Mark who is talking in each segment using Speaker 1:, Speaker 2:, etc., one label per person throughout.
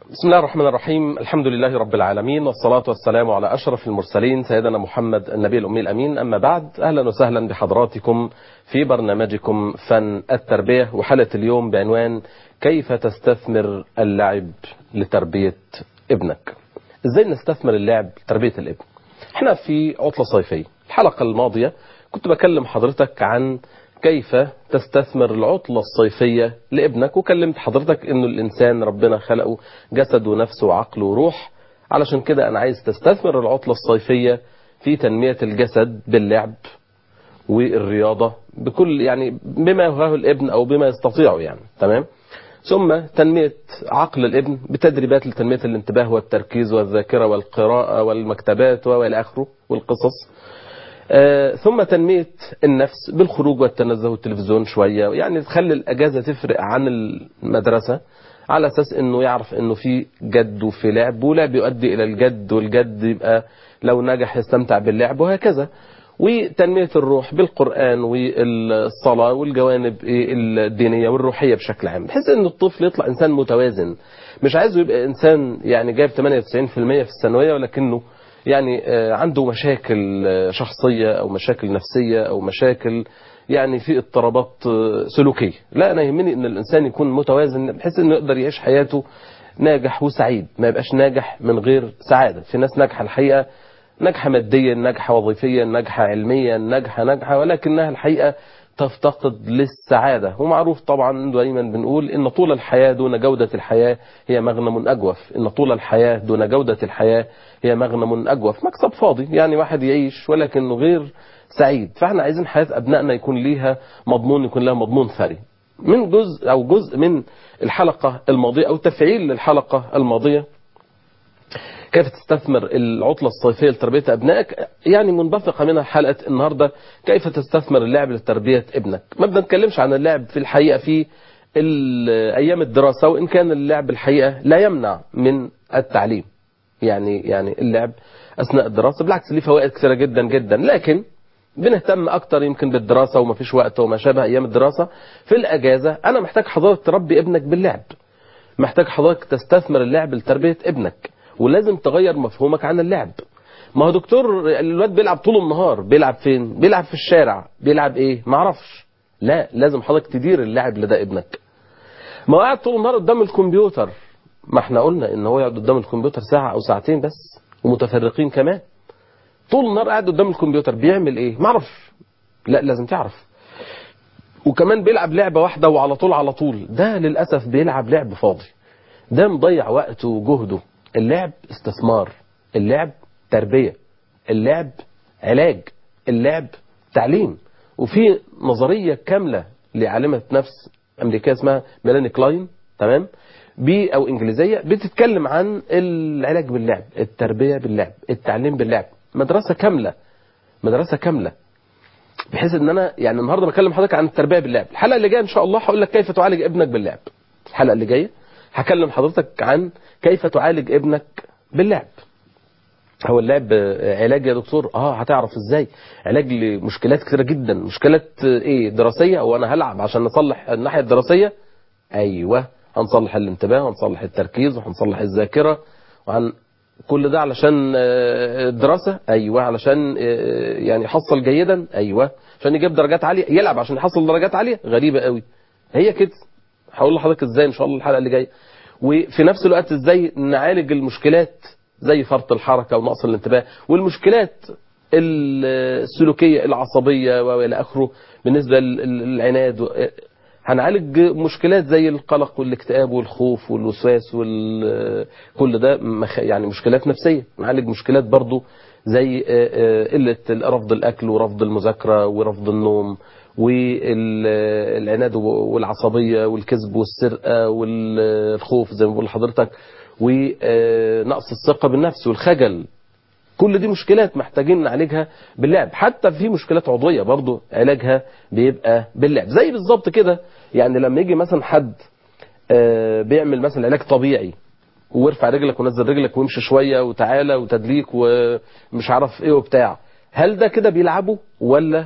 Speaker 1: بسم الله الرحمن الرحيم الحمد لله رب العالمين والصلاة والسلام على أشرف المرسلين سيدنا محمد النبي الأمي الأمين أما بعد أهلا وسهلا بحضراتكم في برنامجكم فن التربية وحلقة اليوم بعنوان كيف تستثمر اللعب لتربية ابنك ازاي نستثمر اللعب لتربية الابن احنا في عطلة صيفية الحلقة الماضية كنت بكلم حضرتك عن كيف تستثمر العطلة الصيفية لابنك وكلمت حضرتك انه الانسان ربنا خلقه جسد ونفس وعقل وروح علشان كده انا عايز تستثمر العطلة الصيفية في تنمية الجسد باللعب والرياضة بكل يعني بما يهواه الابن او بما يستطيعه يعني تمام ثم تنمية عقل الابن بتدريبات لتنمية الانتباه والتركيز والذاكرة والقراءة والمكتبات والى اخره والقصص آه ثم تنمية النفس بالخروج والتنزه والتلفزيون شوية يعني تخلي الأجازة تفرق عن المدرسة على أساس أنه يعرف أنه في جد وفي لعب ولعب يؤدي إلى الجد والجد يبقى لو نجح يستمتع باللعب وهكذا وتنمية الروح بالقرآن والصلاة والجوانب الدينية والروحية بشكل عام بحيث أن الطفل يطلع إنسان متوازن مش عايزه يبقى إنسان يعني جايب 98% في الثانوية ولكنه يعني عنده مشاكل شخصية أو مشاكل نفسية أو مشاكل يعني في اضطرابات سلوكية لا أنا يهمني أن الإنسان يكون متوازن بحيث أنه يقدر يعيش حياته ناجح وسعيد ما يبقاش ناجح من غير سعادة في ناس ناجحة الحقيقة ناجحة ماديا ناجحة وظيفيا ناجحة علميا ناجحة ناجحة ولكنها الحقيقة تفتقد للسعادة ومعروف طبعا دائما بنقول إن طول الحياة دون جودة الحياة هي مغنم أجوف إن طول الحياة دون جودة الحياة هي مغنم أجوف مكسب فاضي يعني واحد يعيش ولكنه غير سعيد فاحنا عايزين حياة أبنائنا يكون ليها مضمون يكون لها مضمون ثري من جزء أو جزء من الحلقة الماضية أو تفعيل للحلقة الماضية كيف تستثمر العطلة الصيفية لتربية أبنائك يعني منبثقة منها حلقة النهاردة كيف تستثمر اللعب لتربية ابنك ما بنتكلمش عن اللعب في الحقيقة في أيام الدراسة وإن كان اللعب الحقيقة لا يمنع من التعليم يعني يعني اللعب أثناء الدراسة بالعكس ليه فوائد كثيرة جدا جدا لكن بنهتم أكتر يمكن بالدراسة وما فيش وقت وما شابه أيام الدراسة في الأجازة أنا محتاج حضرتك تربي ابنك باللعب محتاج حضرتك تستثمر اللعب لتربية ابنك ولازم تغير مفهومك عن اللعب ما هو دكتور الواد بيلعب طول النهار بيلعب فين بيلعب في الشارع بيلعب ايه ما اعرفش لا لازم حضرتك تدير اللعب لده ابنك ما هو قاعد طول النهار قدام الكمبيوتر ما احنا قلنا ان هو يقعد قدام الكمبيوتر ساعة او ساعتين بس ومتفرقين كمان طول النهار قاعد قدام الكمبيوتر بيعمل ايه ما اعرفش لا لازم تعرف وكمان بيلعب لعبة واحدة وعلى طول على طول ده للأسف بيلعب لعب فاضي ده مضيع وقته وجهده اللعب استثمار اللعب تربية اللعب علاج اللعب تعليم وفي نظرية كاملة لعالمة نفس أمريكية اسمها ميلاني كلاين تمام بي أو إنجليزية بتتكلم عن العلاج باللعب التربية باللعب التعليم باللعب مدرسة كاملة مدرسة كاملة بحيث ان انا يعني النهارده بكلم حضرتك عن التربيه باللعب الحلقه اللي جايه ان شاء الله هقول لك كيف تعالج ابنك باللعب الحلقه اللي جايه هكلم حضرتك عن كيف تعالج ابنك باللعب هو اللعب علاج يا دكتور اه هتعرف ازاي علاج لمشكلات كثيره جدا مشكلات ايه دراسيه او انا هلعب عشان نصلح الناحيه الدراسيه ايوه هنصلح الانتباه وهنصلح التركيز وهنصلح الذاكره وهن كل ده علشان الدراسة أيوة علشان يعني يحصل جيدا أيوة عشان يجيب درجات عالية يلعب عشان يحصل درجات عالية غريبة قوي هي كده هقول لحضرتك ازاي ان شاء الله الحلقة اللي جاية وفي نفس الوقت ازاي نعالج المشكلات زي فرط الحركة ونقص الانتباه والمشكلات السلوكية العصبية والى اخره بالنسبة للعناد هنعالج مشكلات زي القلق والاكتئاب والخوف والوسواس وكل ده يعني مشكلات نفسية نعالج مشكلات برضو زي قلة رفض الأكل ورفض المذاكرة ورفض النوم والعناد والعصبية والكذب والسرقة والخوف زي ما بقول لحضرتك ونقص الثقة بالنفس والخجل كل دي مشكلات محتاجين نعالجها باللعب حتى في مشكلات عضوية برضو علاجها بيبقى باللعب زي بالظبط كده يعني لما يجي مثلا حد بيعمل مثلا علاج طبيعي وارفع رجلك ونزل رجلك وامشي شوية وتعالى وتدليك ومش عارف ايه وبتاع هل ده كده بيلعبه ولا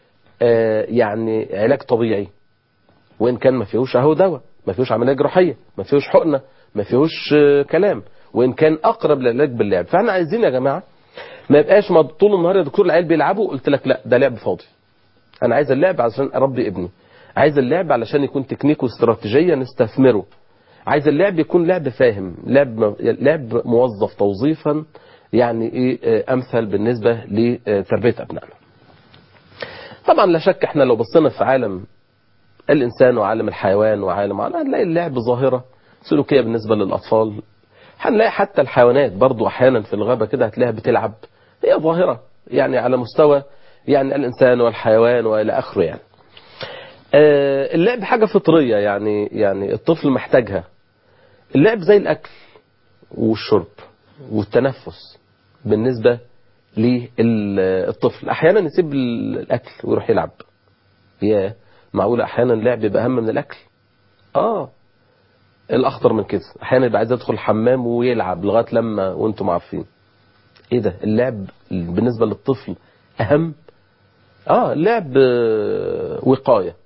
Speaker 1: يعني علاج طبيعي وان كان ما فيهوش اهو دواء ما فيهوش عملية جراحية ما فيهوش حقنة ما فيهوش آه، كلام وان كان اقرب للعلاج باللعب فاحنا عايزين يا جماعه ما يبقاش ما طول النهار يا دكتور العيال بيلعبوا قلت لك لا ده لعب فاضي انا عايز اللعب عشان اربي ابني عايز اللعب علشان يكون تكنيك واستراتيجيه نستثمره عايز اللعب يكون لعب فاهم لعب لعب موظف توظيفا يعني ايه آه، امثل بالنسبه لتربيه ابنائنا طبعا لا شك احنا لو بصينا في عالم الانسان وعالم الحيوان وعالم هنلاقي اللعب ظاهره سلوكيه بالنسبه للاطفال هنلاقي حتى الحيوانات برضو احيانا في الغابه كده هتلاقيها بتلعب هي ظاهره يعني على مستوى يعني الانسان والحيوان والى اخره يعني آه، اللعب حاجه فطريه يعني يعني الطفل محتاجها اللعب زي الاكل والشرب والتنفس بالنسبه للطفل احيانا يسيب الاكل ويروح يلعب يا معقوله احيانا اللعب يبقى اهم من الاكل اه الاخطر من كده احيانا يبقى عايز يدخل الحمام ويلعب لغايه لما وانتم عارفين ايه ده اللعب بالنسبه للطفل اهم اه اللعب آه، وقايه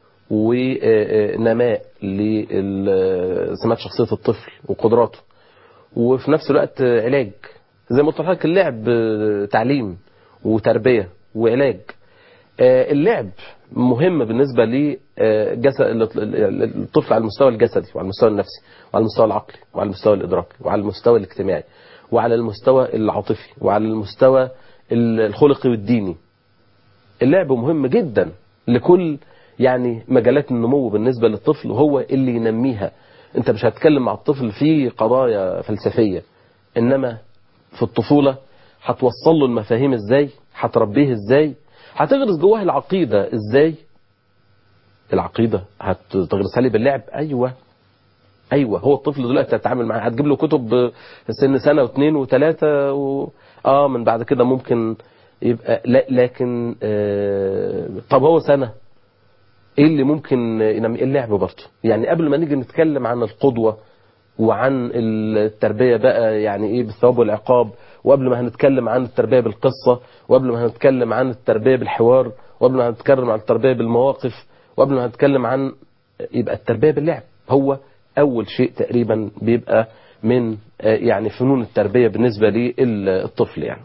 Speaker 1: ونماء لسمات شخصيه الطفل وقدراته وفي نفس الوقت آه، علاج زي ما قلت لحضرتك اللعب آه، تعليم وتربيه وعلاج آه، اللعب مهم بالنسبة لجسد الطفل على المستوى الجسدي وعلى المستوى النفسي وعلى المستوى العقلي وعلى المستوى الإدراكي وعلى المستوى الاجتماعي وعلى المستوى العاطفي وعلى المستوى الخلقي والديني اللعب مهم جدا لكل يعني مجالات النمو بالنسبة للطفل وهو اللي ينميها انت مش هتكلم مع الطفل في قضايا فلسفية انما في الطفولة هتوصل له المفاهيم ازاي هتربيه ازاي هتغرس جواه العقيدة ازاي العقيدة هتغرسها لي باللعب ايوه ايوه هو الطفل دلوقتي هتتعامل معاه هتجيب له كتب سن سنة واثنين وثلاثة و... اه من بعد كده ممكن يبقى لا لكن آه طب هو سنة ايه اللي ممكن ينمي اللعب برضه يعني قبل ما نيجي نتكلم عن القدوة وعن التربية بقى يعني ايه بالثواب والعقاب وقبل ما هنتكلم عن التربية بالقصة وقبل ما هنتكلم عن التربية بالحوار وقبل ما هنتكلم عن التربية بالمواقف وقبل ما هنتكلم عن يبقى التربية باللعب هو أول شيء تقريبا بيبقى من يعني فنون التربية بالنسبة للطفل يعني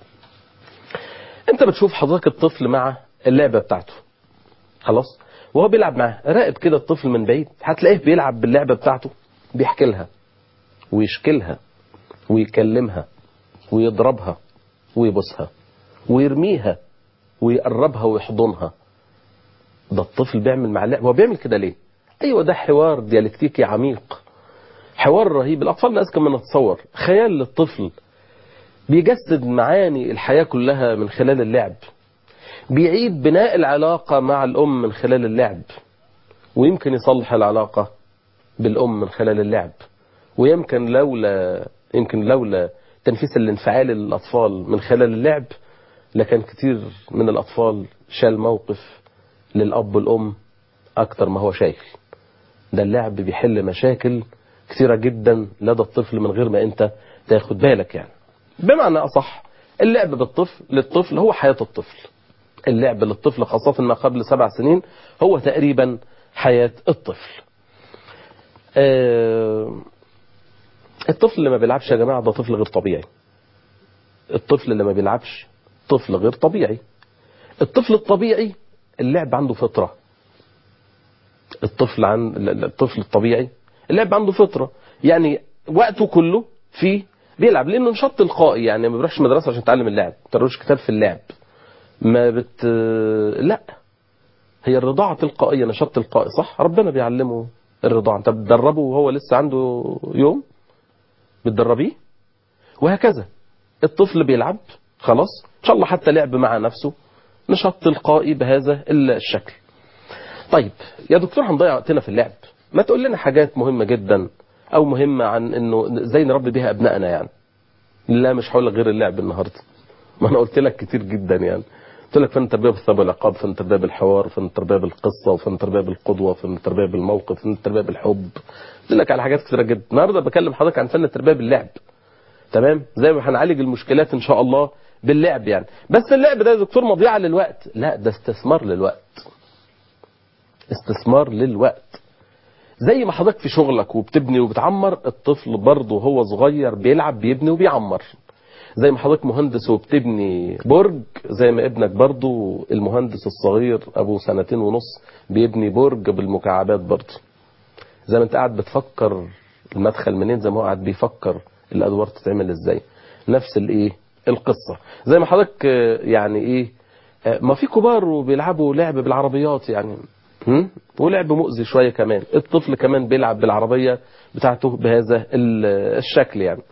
Speaker 1: انت بتشوف حضرتك الطفل مع اللعبة بتاعته خلاص وهو بيلعب معاه راقب كده الطفل من بعيد هتلاقيه بيلعب باللعبة بتاعته بيحكي لها ويشكلها ويكلمها ويضربها ويبوسها ويرميها ويقربها ويحضنها ده الطفل بيعمل مع اللعب هو بيعمل كده ليه ايوه ده حوار ديالكتيكي عميق حوار رهيب الاطفال اذكى من نتصور خيال للطفل بيجسد معاني الحياة كلها من خلال اللعب بيعيد بناء العلاقة مع الأم من خلال اللعب ويمكن يصلح العلاقة بالأم من خلال اللعب ويمكن لولا يمكن لولا تنفيس الانفعال للأطفال من خلال اللعب لكان كتير من الأطفال شال موقف للأب والأم أكتر ما هو شايل ده اللعب بيحل مشاكل كثيرة جدا لدى الطفل من غير ما أنت تاخد بالك يعني بمعنى أصح اللعب بالطفل للطفل هو حياة الطفل اللعب للطفل خاصة ما قبل سبع سنين هو تقريبا حياة الطفل آه الطفل اللي ما بيلعبش يا جماعة ده طفل غير طبيعي الطفل اللي ما بيلعبش طفل غير طبيعي الطفل الطبيعي اللعب عنده فطرة الطفل عن الطفل الطبيعي اللعب عنده فطرة يعني وقته كله فيه بيلعب لانه نشاط تلقائي يعني ما بيروحش مدرسه عشان يتعلم اللعب ما تقراش كتاب في اللعب ما بت لا هي الرضاعه تلقائيه نشاط تلقائي صح ربنا بيعلمه الرضاعه انت بتدربه وهو لسه عنده يوم بتدربيه وهكذا الطفل بيلعب خلاص ان شاء الله حتى لعب مع نفسه نشاط تلقائي بهذا الشكل طيب يا دكتور هنضيع وقتنا في اللعب ما تقول لنا حاجات مهمه جدا او مهمة عن انه ازاي نربي بيها ابنائنا يعني لا مش هقول لك غير اللعب النهارده ما انا قلت لك كتير جدا يعني قلت لك فن التربيه بالثواب والعقاب فن التربيه بالحوار فن التربيه بالقصه وفن التربيه بالقدوه فن التربيه بالموقف فن التربيه بالحب قلت لك على حاجات كتيره جدا النهارده بكلم حضرتك عن فن التربيه باللعب تمام زي ما هنعالج المشكلات ان شاء الله باللعب يعني بس اللعب ده يا دكتور مضيعه للوقت لا ده استثمار للوقت استثمار للوقت زي ما حضرتك في شغلك وبتبني وبتعمر الطفل برضه هو صغير بيلعب بيبني وبيعمر زي ما حضرتك مهندس وبتبني برج زي ما ابنك برضه المهندس الصغير ابو سنتين ونص بيبني برج بالمكعبات برضه زي ما انت قاعد بتفكر المدخل منين زي ما هو قاعد بيفكر الادوار تتعمل ازاي نفس الايه القصه زي ما حضرتك آه، يعني ايه آه، ما في كبار وبيلعبوا لعب بالعربيات يعني هم؟ ولعب مؤذي شويه كمان الطفل كمان بيلعب بالعربيه بتاعته بهذا ال- الشكل يعني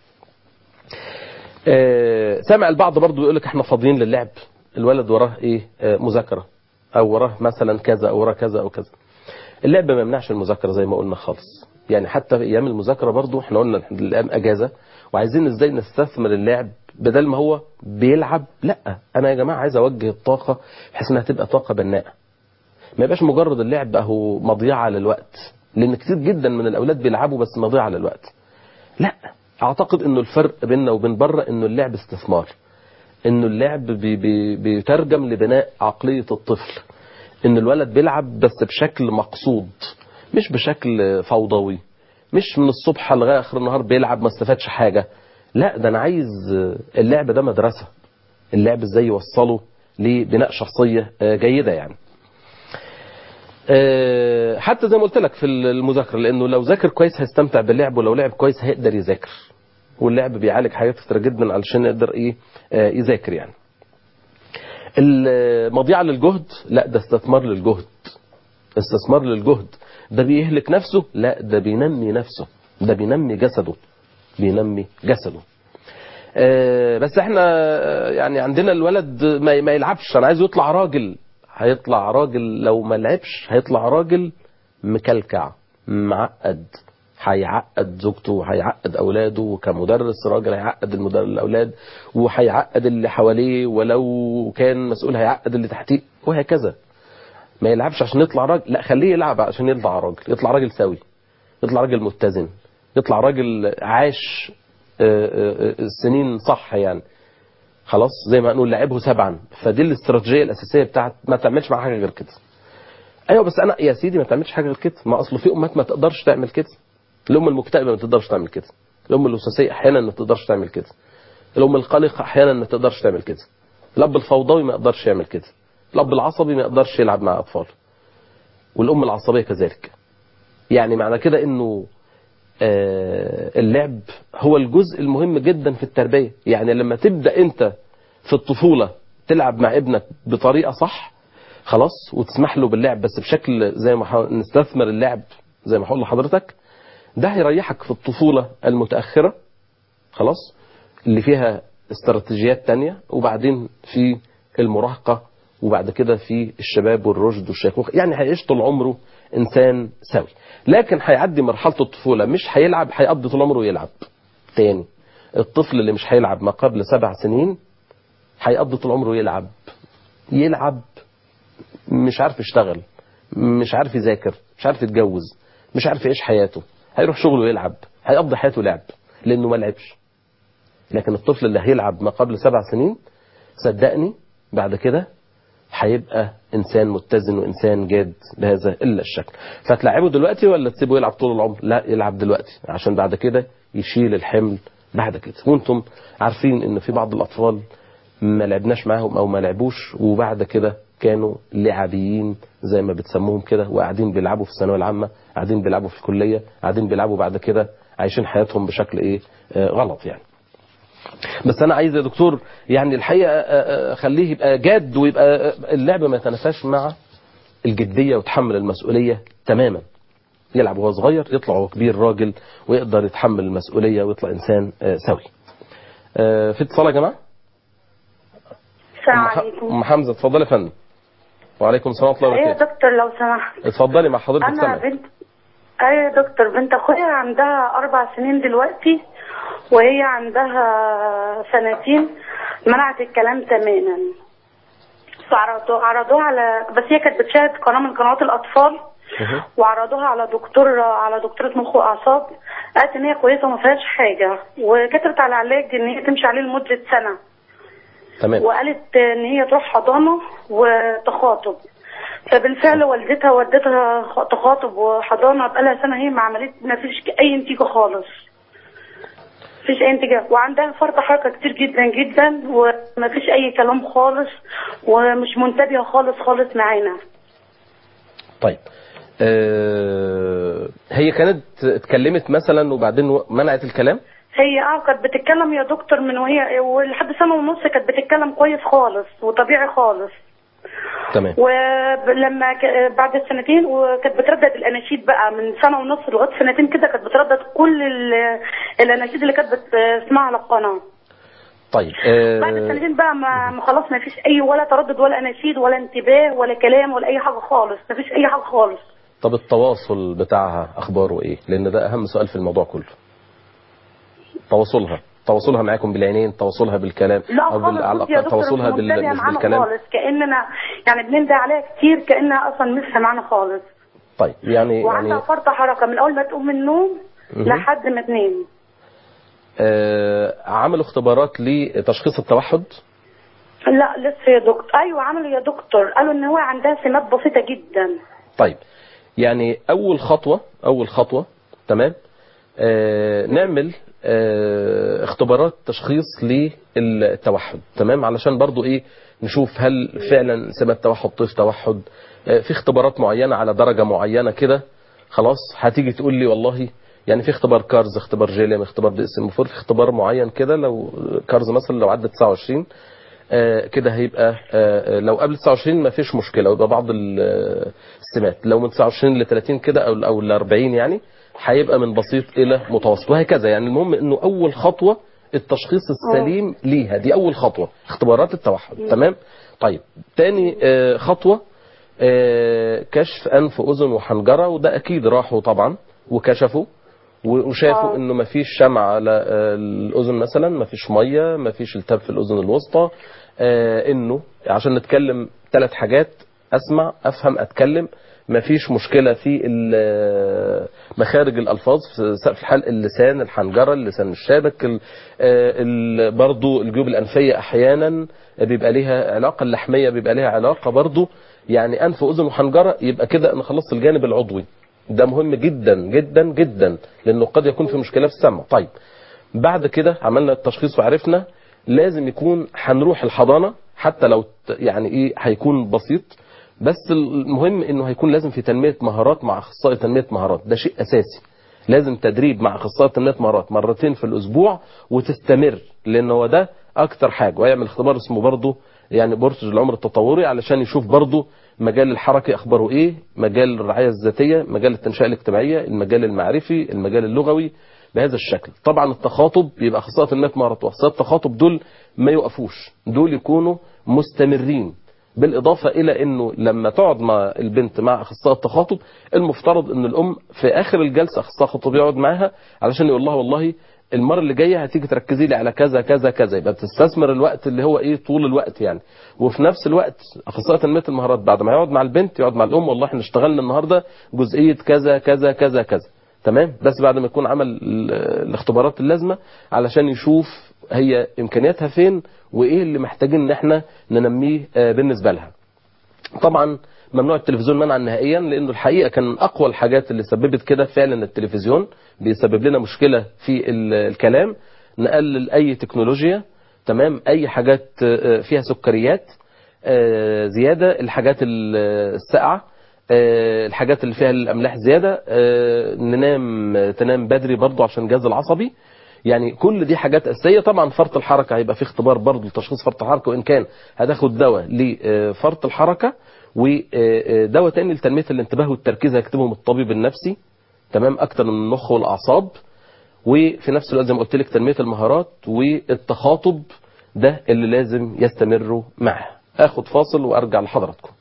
Speaker 1: آه، سامع البعض برضو يقول لك احنا فاضيين للعب الولد وراه ايه آه، مذاكره او وراه مثلا كذا او وراه كذا او كذا اللعب ما يمنعش المذاكره زي ما قلنا خالص يعني حتى في ايام المذاكره برضو احنا قلنا الايام اجازه وعايزين ازاي نستثمر اللعب بدل ما هو بيلعب لا انا يا جماعه عايز اوجه الطاقه بحيث انها تبقى طاقه بناءه ما يبقاش مجرد اللعب اهو مضيعه للوقت لان كتير جدا من الاولاد بيلعبوا بس مضيعه للوقت لا اعتقد انه الفرق بيننا وبين بره انه اللعب استثمار انه اللعب بي بي بيترجم لبناء عقليه الطفل ان الولد بيلعب بس بشكل مقصود مش بشكل فوضوي مش من الصبح لغايه اخر النهار بيلعب ما استفادش حاجه لا ده انا عايز اللعب ده مدرسه اللعب ازاي يوصله لبناء شخصيه آه، جيده يعني آه، حتى زي ما قلت لك في المذاكره لانه لو ذاكر كويس هيستمتع باللعب ولو لعب كويس هيقدر يذاكر واللعب بيعالج حاجات كتير جدا علشان يقدر ايه آه، يذاكر يعني المضيعة للجهد لا ده استثمار للجهد استثمار للجهد ده بيهلك نفسه لا ده بينمي نفسه ده بينمي جسده بينمي جسده آه، بس احنا آه، يعني عندنا الولد ما ما يلعبش انا عايزه يطلع راجل هيطلع راجل لو ما لعبش هيطلع راجل مكلكع معقد هيعقد زوجته هيعقد اولاده وكمدرس راجل هيعقد المدر... الاولاد وهيعقد اللي حواليه ولو كان مسؤول هيعقد اللي تحتيه وهكذا ما يلعبش عشان يطلع راجل لا خليه يلعب عشان يطلع راجل يطلع راجل سوي يطلع راجل متزن يطلع راجل عاش آه، آه، آه، سنين صح يعني خلاص زي ما نقول لعبه سبعا فدي الاستراتيجيه الاساسيه بتاعت ما تعملش معاه حاجه غير كده ايوه بس انا يا سيدي ما تعملش حاجه غير كده ما اصله في امات ما تقدرش تعمل كده الام المكتئبه ما تقدرش تعمل كده الام الوسواسيه احيانا ما تقدرش تعمل كده الام القلقه احيانا ما تقدرش تعمل كده الاب الفوضوي ما يقدرش يعمل كده الاب العصبي ما يقدرش يلعب مع اطفاله والام العصبيه كذلك يعني معنى كده انه آه، اللعب هو الجزء المهم جدا في التربيه يعني لما تبدا انت في الطفوله تلعب مع ابنك بطريقه صح خلاص وتسمح له باللعب بس بشكل زي ما ح- نستثمر اللعب زي ما هقول لحضرتك ده هيريحك في الطفوله المتاخره خلاص اللي فيها استراتيجيات تانية وبعدين في المراهقه وبعد كده في الشباب والرشد والشيخوخه يعني هيعيش طول عمره انسان سوي لكن هيعدي مرحله الطفوله مش هيلعب هيقضي طول عمره يلعب تاني الطفل اللي مش هيلعب ما قبل سبع سنين هيقضي طول عمره يلعب يلعب مش عارف يشتغل مش عارف يذاكر مش عارف يتجوز مش عارف يعيش حياته هيروح شغله يلعب هيقضي حياته لعب لانه ما لعبش لكن الطفل اللي هيلعب ما قبل سبع سنين صدقني بعد كده هيبقى انسان متزن وانسان جاد بهذا الا الشكل فتلعبه دلوقتي ولا تسيبه يلعب طول العمر لا يلعب دلوقتي عشان بعد كده يشيل الحمل بعد كده وانتم عارفين ان في بعض الاطفال ما لعبناش معاهم او ما لعبوش وبعد كده كانوا لعبيين زي ما بتسموهم كده وقاعدين بيلعبوا في الثانويه العامه قاعدين بيلعبوا في الكليه قاعدين بيلعبوا بعد كده عايشين حياتهم بشكل ايه آه غلط يعني بس انا عايز يا دكتور يعني الحقيقه آه، آه، خليه يبقى جاد ويبقى آه، اللعب ما يتنافاش مع الجديه وتحمل المسؤوليه تماما يلعب وهو صغير يطلع وهو كبير راجل ويقدر يتحمل المسؤوليه ويطلع انسان آه، سوي آه، في اتصال يا جماعه
Speaker 2: السلام
Speaker 1: أم ح-
Speaker 2: عليكم
Speaker 1: ام حمزه اتفضلي يا فندم وعليكم السلام ورحمه الله
Speaker 2: ايه يا
Speaker 1: وبركاته
Speaker 2: دكتور لو سمحت
Speaker 1: اتفضلي مع حضرتك
Speaker 2: انا
Speaker 1: سامع
Speaker 2: بنت ايه يا دكتور بنت اخويا عندها اربع سنين دلوقتي وهي عندها سنتين منعت الكلام تماما فعرضوها عرضوها على بس هي كانت بتشاهد قناه من قنوات الاطفال
Speaker 1: مه.
Speaker 2: وعرضوها على دكتور على دكتوره مخ واعصاب قالت ان هي كويسه وما فيهاش حاجه وكتبت على علاج ان هي تمشي عليه لمده سنه
Speaker 1: تمام
Speaker 2: وقالت ان هي تروح حضانه وتخاطب فبالفعل والدتها ودتها تخاطب وحضانه بقالها سنه هي ما عملت ما فيش اي نتيجه خالص مفيش اي نتيجه وعندها فرط حركه كتير جدا جدا وما فيش اي كلام خالص ومش منتبهه خالص خالص معانا
Speaker 1: طيب آه هي كانت اتكلمت مثلا وبعدين منعت الكلام
Speaker 2: هي اه كانت بتتكلم يا دكتور من وهي ولحد سنه ونص كانت بتتكلم كويس خالص وطبيعي خالص
Speaker 1: تمام
Speaker 2: ولما ك... بعد السنتين وكانت بتردد الاناشيد بقى من سنه ونص لغايه سنتين كده كانت بتردد كل ال... الاناشيد اللي كانت بتسمعها على القناه
Speaker 1: طيب
Speaker 2: بعد السنتين بقى ما ما خلاص ما فيش اي ولا تردد ولا اناشيد ولا انتباه ولا كلام ولا اي حاجه خالص ما فيش اي حاجه خالص
Speaker 1: طب التواصل بتاعها اخباره ايه لان ده اهم سؤال في الموضوع كله تواصلها تواصلها معاكم بالعينين تواصلها بالكلام
Speaker 2: لا
Speaker 1: او بال... على
Speaker 2: خالص يا
Speaker 1: الأقل
Speaker 2: دكتور
Speaker 1: تواصلها
Speaker 2: مش
Speaker 1: بال...
Speaker 2: منتبهة
Speaker 1: مش
Speaker 2: معانا
Speaker 1: بالكلام
Speaker 2: خالص كاننا يعني بنندى عليها كتير كانها اصلا مش معانا خالص
Speaker 1: طيب يعني
Speaker 2: وعندها
Speaker 1: يعني
Speaker 2: فرط حركه من اول ما تقوم من النوم
Speaker 1: مهم.
Speaker 2: لحد ما تنام
Speaker 1: آه عملوا اختبارات لتشخيص التوحد
Speaker 2: لا لسه يا دكتور ايوه عملوا يا دكتور قالوا ان هو عندها سمات بسيطه جدا
Speaker 1: طيب يعني اول خطوه اول خطوه تمام آه نعمل آه اختبارات تشخيص للتوحد تمام علشان برضو ايه نشوف هل فعلا سمات توحد طيف توحد آه في اختبارات معينه على درجه معينه كده خلاص هتيجي تقول لي والله يعني في اختبار كارز اختبار جيليم اختبار دي اس ام 4 في اختبار معين كده لو كارز مثلا لو عدت 29 آه كده هيبقى آه لو قبل 29 ما فيش مشكله ويبقى بعض ال- السمات لو من 29 ل 30 كده او او ل 40 يعني هيبقى من بسيط الى متوسط وهكذا يعني المهم انه اول خطوه التشخيص السليم ليها دي اول خطوه اختبارات التوحد تمام طيب تاني آه خطوه آه كشف انف واذن وحنجره وده اكيد راحوا طبعا وكشفوا و- وشافوا
Speaker 2: آه.
Speaker 1: انه ما فيش شمع على آه، الاذن مثلا ما فيش ميه ما فيش التهاب في الاذن الوسطى آه، انه عشان نتكلم ثلاث حاجات اسمع افهم اتكلم ما فيش مشكله في ال- مخارج الالفاظ في سقف الحلق اللسان الحنجره اللسان الشابك ال- آه، ال- برضو الجيوب الانفيه احيانا بيبقى ليها علاقه اللحميه بيبقى ليها علاقه برضو يعني انف واذن وحنجره يبقى كده انا خلصت الجانب العضوي ده مهم جدا جدا جدا لانه قد يكون في مشكله في السمع طيب بعد كده عملنا التشخيص وعرفنا لازم يكون هنروح الحضانه حتى لو ت- يعني ايه هيكون بسيط بس المهم انه هيكون لازم في تنميه مهارات مع اخصائي تنميه مهارات ده شيء اساسي لازم تدريب مع اخصائي تنميه مهارات مرتين في الاسبوع وتستمر لان هو ده اكتر حاجه ويعمل اختبار اسمه برضه يعني بورتج العمر التطوري علشان يشوف برضه مجال الحركي اخباره ايه مجال الرعايه الذاتيه مجال التنشئه الاجتماعيه المجال المعرفي المجال اللغوي بهذا الشكل طبعا التخاطب بيبقى اخصائي تنميه مهارات واخصائي التخاطب دول ما يقفوش دول يكونوا مستمرين بالاضافه الى انه لما تقعد مع البنت مع اخصائي التخاطب المفترض ان الام في اخر الجلسه اخصائي التخاطب يقعد معاها علشان يقول لها والله المره اللي جايه هتيجي تركزي لي على كذا كذا كذا يبقى بتستثمر الوقت اللي هو ايه طول الوقت يعني وفي نفس الوقت اخصائي تنميه المهارات بعد ما يقعد مع البنت يقعد مع الام والله احنا اشتغلنا النهارده جزئيه كذا كذا كذا كذا تمام بس بعد ما يكون عمل ال- الاختبارات اللازمه علشان يشوف هي امكانياتها فين وايه اللي محتاجين ان احنا ننميه آه، بالنسبه لها طبعا ممنوع التلفزيون منعا نهائيا لانه الحقيقه كان من اقوى الحاجات اللي سببت كده فعلا التلفزيون بيسبب لنا مشكله في ال- الكلام نقلل اي تكنولوجيا تمام اي حاجات آه، فيها سكريات آه، زياده الحاجات ال- الساقعه آه، الحاجات اللي فيها الاملاح زياده آه، ننام تنام بدري برضو عشان الجهاز العصبي يعني كل دي حاجات اساسيه طبعا فرط الحركه هيبقى في اختبار برضو لتشخيص فرط الحركه وان كان هتاخد دواء لفرط الحركه ودواء تاني لتنميه الانتباه والتركيز هيكتبهم الطبيب النفسي تمام اكتر من المخ والاعصاب وفي نفس الوقت زي ما قلت لك تنميه المهارات والتخاطب ده اللي لازم يستمروا معاه اخد فاصل وارجع لحضراتكم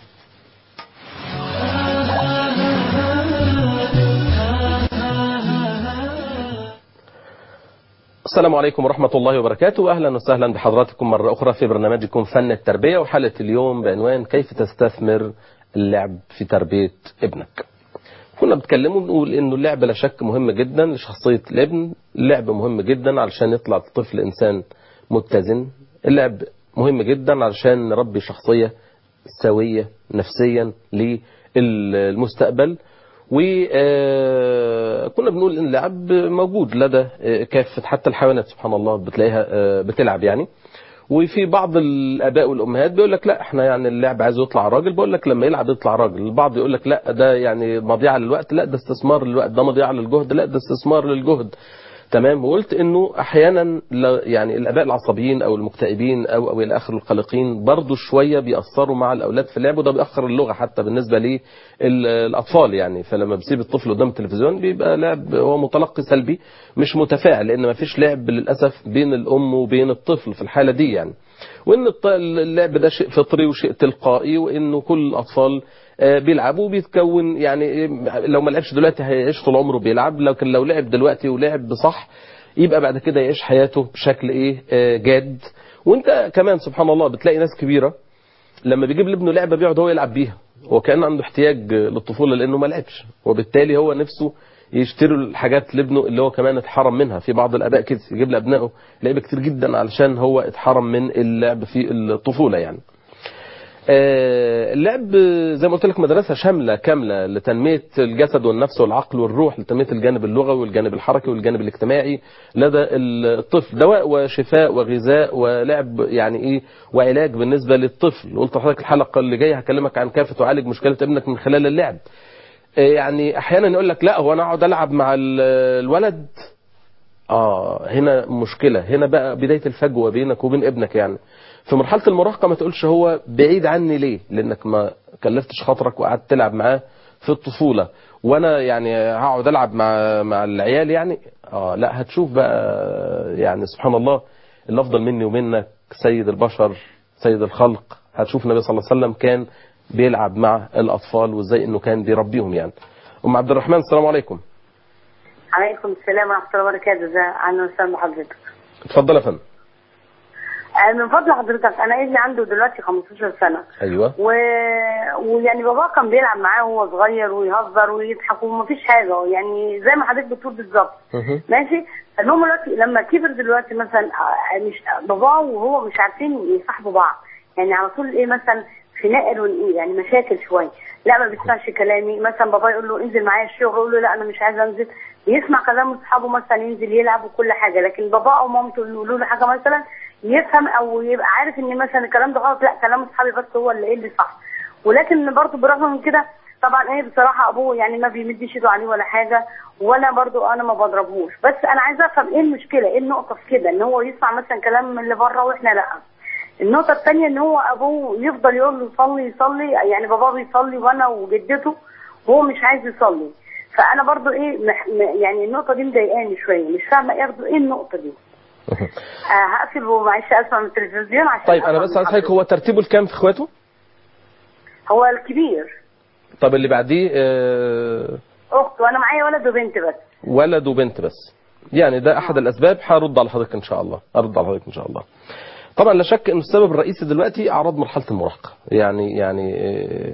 Speaker 1: السلام عليكم ورحمة الله وبركاته أهلا وسهلا بحضراتكم مرة أخرى في برنامجكم فن التربية وحلقة اليوم بعنوان كيف تستثمر اللعب في تربية ابنك كنا بنتكلموا بنقول انه اللعب لا شك مهم جدا لشخصية الابن اللعب مهم جدا علشان يطلع الطفل انسان متزن اللعب مهم جدا علشان نربي شخصية سوية نفسيا للمستقبل وكنا بنقول ان اللعب موجود لدى كافة حتى الحيوانات سبحان الله بتلاقيها بتلعب يعني وفي بعض الاباء والامهات بيقول لك لا احنا يعني اللعب عايز يطلع راجل بقول لك لما يلعب يطلع راجل البعض يقول لك لا ده يعني مضيعه للوقت لا ده استثمار للوقت ده مضيعه للجهد لا ده استثمار للجهد تمام وقلت انه احيانا يعني الاباء العصبيين او المكتئبين او او الى اخره القلقين برضه شويه بيأثروا مع الاولاد في اللعب وده بيأخر اللغه حتى بالنسبه للاطفال يعني فلما بسيب الطفل قدام التلفزيون بيبقى لعب هو متلقي سلبي مش متفاعل لان ما فيش لعب للاسف بين الام وبين الطفل في الحاله دي يعني وان اللعب ده شيء فطري وشيء تلقائي وانه كل الاطفال بيلعب وبيتكون يعني لو ما لعبش دلوقتي هيعيش طول عمره بيلعب لكن لو لعب دلوقتي ولعب صح يبقى بعد كده يعيش حياته بشكل ايه جاد وانت كمان سبحان الله بتلاقي ناس كبيره لما بيجيب لابنه لعبه بيقعد هو يلعب بيها هو كان عنده احتياج للطفوله لانه ما لعبش وبالتالي هو نفسه يشتروا الحاجات لابنه اللي هو كمان اتحرم منها في بعض الاباء كده يجيب لابنائه لعبه كتير جدا علشان هو اتحرم من اللعب في الطفوله يعني اللعب زي ما قلت لك مدرسه شامله كامله لتنميه الجسد والنفس والعقل والروح لتنميه الجانب اللغوي والجانب الحركي والجانب الاجتماعي لدى الطفل دواء وشفاء وغذاء ولعب يعني ايه وعلاج بالنسبه للطفل قلت لحضرتك الحلقه اللي جايه هكلمك عن كيف تعالج مشكله ابنك من خلال اللعب يعني احيانا يقول لك لا هو انا اقعد العب مع الولد اه هنا مشكله هنا بقى بدايه الفجوه بينك وبين ابنك يعني في مرحله المراهقه ما تقولش هو بعيد عني ليه لانك ما كلفتش خاطرك وقعدت تلعب معاه في الطفوله وانا يعني هقعد العب مع مع العيال يعني اه لا هتشوف بقى يعني سبحان الله اللي افضل مني ومنك سيد البشر سيد الخلق هتشوف النبي صلى الله عليه وسلم كان بيلعب مع الاطفال وازاي انه كان بيربيهم يعني ام عبد الرحمن السلام عليكم
Speaker 3: عليكم السلام ورحمه الله وبركاته ازي اهلا وسهلا بحضرتك
Speaker 1: اتفضل يا فندم
Speaker 3: من فضل حضرتك انا ابني عنده دلوقتي 15 سنه
Speaker 1: ايوه
Speaker 3: و... ويعني بابا كان بيلعب معاه وهو صغير ويهزر ويضحك ومفيش حاجه يعني زي ما حضرتك بتقول بالظبط ماشي المهم دلوقتي لما كبر دلوقتي مثلا مش باباه وهو مش عارفين يصاحبوا بعض يعني على طول ايه مثلا خناق وايه يعني مشاكل شويه لا ما بيسمعش كلامي مثلا بابا يقول له انزل معايا الشغل يقول له لا انا مش عايز انزل يسمع كلام اصحابه مثلا ينزل يلعب وكل حاجه لكن بابا او مامته يقولوا له حاجه مثلا يفهم او يبقى عارف ان مثلا الكلام ده غلط لا كلام اصحابي بس هو اللي ايه اللي صح ولكن برضه بالرغم من كده طبعا ايه بصراحه ابوه يعني ما بيمدش ايده عليه ولا حاجه ولا برضه انا ما بضربهوش بس انا عايزه افهم ايه المشكله ايه النقطه في كده ان هو يسمع مثلا كلام من اللي بره واحنا لا النقطه الثانيه ان هو ابوه يفضل يقول له صلي صلي يعني باباه بيصلي وانا وجدته وهو مش عايز يصلي فانا برضو ايه مح يعني النقطه دي مضايقاني شويه مش فاهمه ايه برضو ايه النقطه دي آه هقفل ومعلش اسمع من التلفزيون عشان
Speaker 1: طيب انا بس عايز حضرتك هو ترتيبه الكام في اخواته؟
Speaker 3: هو الكبير
Speaker 1: طب اللي بعديه آه
Speaker 3: اخت وانا معايا ولد وبنت بس
Speaker 1: ولد وبنت بس يعني ده احد الاسباب هرد على حضرتك ان شاء الله ارد على حضرتك ان شاء الله طبعا لا شك ان السبب الرئيسي دلوقتي اعراض مرحله المراهقه يعني يعني آه